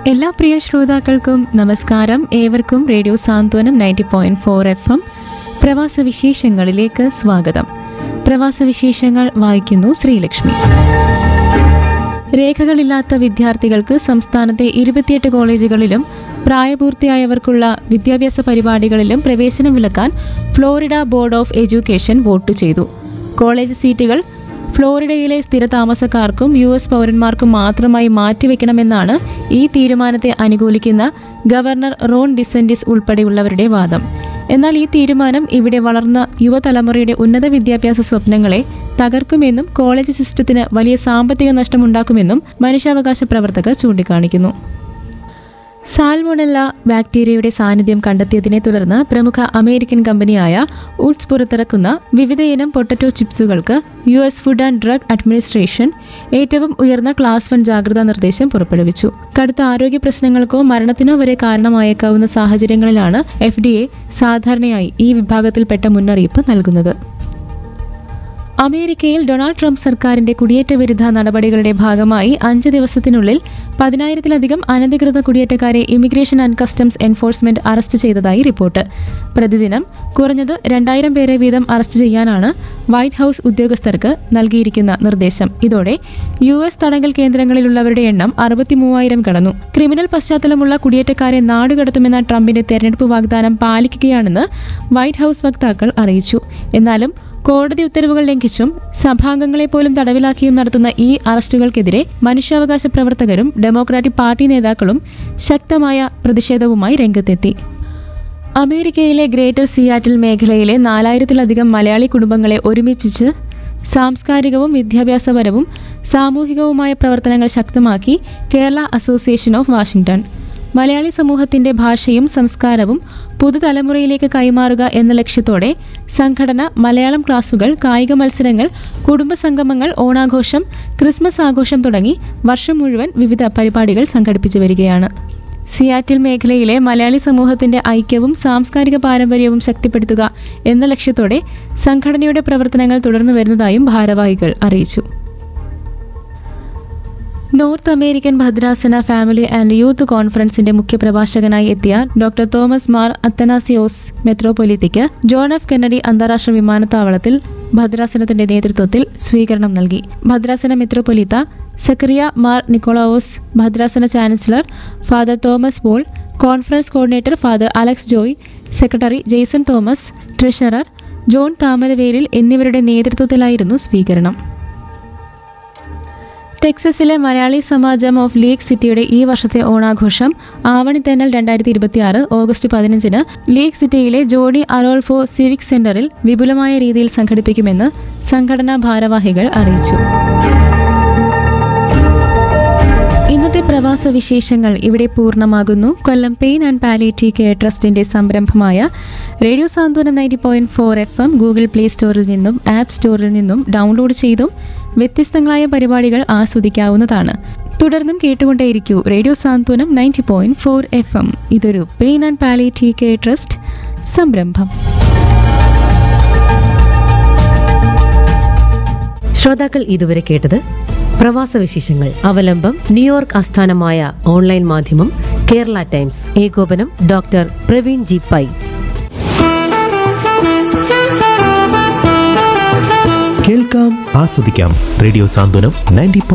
എല്ലാ പ്രിയ ശ്രോതാക്കൾക്കും നമസ്കാരം ഏവർക്കും radio Santhwanam ninety point four F M പ്രവാസ വിശേഷങ്ങളിലേക്ക് സ്വാഗതം പ്രവാസ വിശേഷങ്ങൾ വായിക്കുന്നു ശ്രീലക്ഷ്മി രേഖകളില്ലാത്ത വിദ്യാർത്ഥികൾക്ക് സംസ്ഥാനത്തെ ഇരുപത്തിയെട്ട് കോളേജുകളിലും പ്രായപൂർത്തിയായവർക്കുള്ള വിദ്യാഭ്യാസ പരിപാടികളിലും പ്രവേശനം വിലക്കാൻ Florida board of education vote ചെയ്തു കോളേജ് സീറ്റുകൾ ഫ്ലോറിഡയിലെ സ്ഥിരതാമസക്കാർക്കും യു എസ് പൗരന്മാർക്കും മാത്രമായി മാറ്റിവെക്കണമെന്നാണ് ഈ തീരുമാനത്തെ അനുകൂലിക്കുന്ന ഗവർണർ റോൺ ഡിസെന്റിസ് ഉൾപ്പെടെയുള്ളവരുടെ വാദം എന്നാൽ ഈ തീരുമാനം ഇവിടെ വളർന്ന യുവതലമുറയുടെ ഉന്നത വിദ്യാഭ്യാസ സ്വപ്നങ്ങളെ തകർക്കുമെന്നും കോളേജ് സിസ്റ്റത്തിന് വലിയ സാമ്പത്തിക നഷ്ടമുണ്ടാക്കുമെന്നും മനുഷ്യാവകാശ പ്രവർത്തകർ ചൂണ്ടിക്കാണിക്കുന്നു സാൽമോണല്ല ബാക്ടീരിയയുടെ സാന്നിധ്യം കണ്ടെത്തിയതിനെ തുടർന്ന് പ്രമുഖ അമേരിക്കൻ കമ്പനിയായ ഉഡ്സ് പുറത്തിറക്കുന്ന വിവിധയിനം പൊട്ടറ്റോ ചിപ്സുകൾക്ക് U S food and drug administration ഏറ്റവും ഉയർന്ന ക്ലാസ് വൺ ജാഗ്രതാ നിർദ്ദേശം പുറപ്പെടുവിച്ചു കടുത്ത ആരോഗ്യ പ്രശ്നങ്ങൾക്കോ മരണത്തിനോ വരെ കാരണമായേക്കാവുന്ന സാഹചര്യങ്ങളിലാണ് എഫ് ഡി എ സാധാരണയായി ഈ വിഭാഗത്തിൽപ്പെട്ട മുന്നറിയിപ്പ് നൽകുന്നത് അമേരിക്കയിൽ ഡൊണാൾഡ് ട്രംപ് സർക്കാരിന്റെ കുടിയേറ്റ വിരുദ്ധ നടപടികളുടെ ഭാഗമായി അഞ്ച് ദിവസത്തിനുള്ളിൽ പതിനായിരത്തിലധികം അനധികൃത കുടിയേറ്റക്കാരെ immigration and customs enforcement arrest ചെയ്തതായി റിപ്പോർട്ട് പ്രതിദിനം കുറഞ്ഞത് രണ്ടായിരം പേരെ വീതം അറസ്റ്റ് ചെയ്യാനാണ് വൈറ്റ് ഹൌസ് ഉദ്യോഗസ്ഥർക്ക് നൽകിയിരിക്കുന്ന നിർദ്ദേശം ഇതോടെ യു എസ് തടങ്കൽ കേന്ദ്രങ്ങളിലുള്ളവരുടെ എണ്ണം അറുപത്തി മൂവായിരം കടന്നു ക്രിമിനൽ പശ്ചാത്തലമുള്ള കുടിയേറ്റക്കാരെ നാടുകടത്തുമെന്ന ട്രംപിന്റെ തെരഞ്ഞെടുപ്പ് വാഗ്ദാനം പാലിക്കുകയാണെന്ന് വൈറ്റ് ഹൌസ് വക്താക്കൾ അറിയിച്ചു എന്നാലും കോടതി ഉത്തരവുകൾ ലംഘിച്ചും സഭാംഗങ്ങളെ പോലും തടവിലാക്കിയും നടത്തുന്ന ഈ അറസ്റ്റുകൾക്കെതിരെ മനുഷ്യാവകാശ പ്രവർത്തകരും ഡെമോക്രാറ്റിക് പാർട്ടി നേതാക്കളും ശക്തമായ പ്രതിഷേധവുമായി രംഗത്തെത്തി അമേരിക്കയിലെ ഗ്രേറ്റർ സിയാറ്റിൽ മേഖലയിലെ നാലായിരത്തിലധികം മലയാളി കുടുംബങ്ങളെ ഒരുമിപ്പിച്ച് സാംസ്കാരികവും വിദ്യാഭ്യാസപരവും സാമൂഹികവുമായ പ്രവർത്തനങ്ങൾ ശക്തമാക്കി Kerala association of Washington Malayali സമൂഹത്തിന്റെ ഭാഷയും സംസ്കാരവും പുതുതലമുറയിലേക്ക് കൈമാറുക എന്ന ലക്ഷ്യത്തോടെ സംഘടന മലയാളം ക്ലാസുകൾ കായിക മത്സരങ്ങൾ കുടുംബസംഗമങ്ങൾ ഓണാഘോഷം ക്രിസ്മസ് ആഘോഷം തുടങ്ങി വർഷം മുഴുവൻ വിവിധ പരിപാടികൾ സംഘടിപ്പിച്ചു വരികയാണ് സിയാറ്റിൽ മേഖലയിലെ മലയാളി സമൂഹത്തിന്റെ ഐക്യവും സാംസ്കാരിക പാരമ്പര്യവും ശക്തിപ്പെടുത്തുക എന്ന ലക്ഷ്യത്തോടെ സംഘടനയുടെ പ്രവർത്തനങ്ങൾ തുടർന്നു വരുന്നതായും ഭാരവാഹികൾ അറിയിച്ചു നോർത്ത് അമേരിക്കൻ ഭദ്രാസന ഫാമിലി ആൻഡ് യൂത്ത് കോൺഫറൻസിന്റെ മുഖ്യപ്രഭാഷകനായി എത്തിയ ഡോക്ടർ തോമസ് മാർ അത്തനാസിയോസ് മെത്രോപൊലിത്തയ്ക്ക് ജോൺ എഫ് കെന്നഡി അന്താരാഷ്ട്ര വിമാനത്താവളത്തിൽ ഭദ്രാസനത്തിന്റെ നേതൃത്വത്തിൽ സ്വീകരണം നൽകി ഭദ്രാസന മെത്രോപൊലിത്ത സക്കറിയ മാർ നിക്കോളാവോസ് ഭദ്രാസന chancellor father Thomas Paul conference coordinator father Alex Joy secretary Jason Thomas treasurer John Thamaravelil എന്നിവരുടെ നേതൃത്വത്തിലായിരുന്നു സ്വീകരണം ടെക്സസിലെ മലയാളി സമാജം ഓഫ് ലീഗ് സിറ്റിയുടെ ഈ വർഷത്തെ ഓണാഘോഷം ആവണിത്തേനൽ രണ്ടായിരത്തി ഇരുപത്തിയാറ് ഓഗസ്റ്റ് പതിനഞ്ചിന് ലീഗ് സിറ്റിയിലെ ജോഡി അറോൾഫോ സിവിക് സെന്ററിൽ വിപുലമായ രീതിയിൽ സംഘടിപ്പിക്കുമെന്ന് സംഘടനാ ഭാരവാഹികൾ അറിയിച്ചു ഇന്നത്തെ പ്രവാസ വിശേഷങ്ങൾ ഇവിടെ പൂർണ്ണമാകുന്നു Kollam pain and palliative care ട്രസ്റ്റിന്റെ സംരംഭമായ radio Santhwanam ninety point four F M Google Play സ്റ്റോറിൽ നിന്നും ആപ്പ് സ്റ്റോറിൽ നിന്നും ഡൗൺലോഡ് ചെയ്തും വ്യത്യസ്തങ്ങളായ പരിപാടികൾ ആസ്വദിക്കാവുന്നതാണ് തുടർന്നും കേട്ടുകൊണ്ടേയിരിക്കൂ radio Santhwanam ninety point four F M ഇതൊരു pain and palliative care trust സംരംഭം ശ്രോതാക്കൾ ഇതുവരെ കേട്ടത് പ്രവാസ വിശേഷങ്ങൾ അവലംബം ന്യൂയോർക്ക് ആസ്ഥാനമായ ഓൺലൈൻ മാധ്യമം കേരള ടൈംസ് ഏകോപനം ഡോക്ടർ പ്രവീൺ ജി പൈ കേൾക്കാം ആസ്വദിക്കാം റേഡിയോ സാന്ത്വനം നയൻറ്റി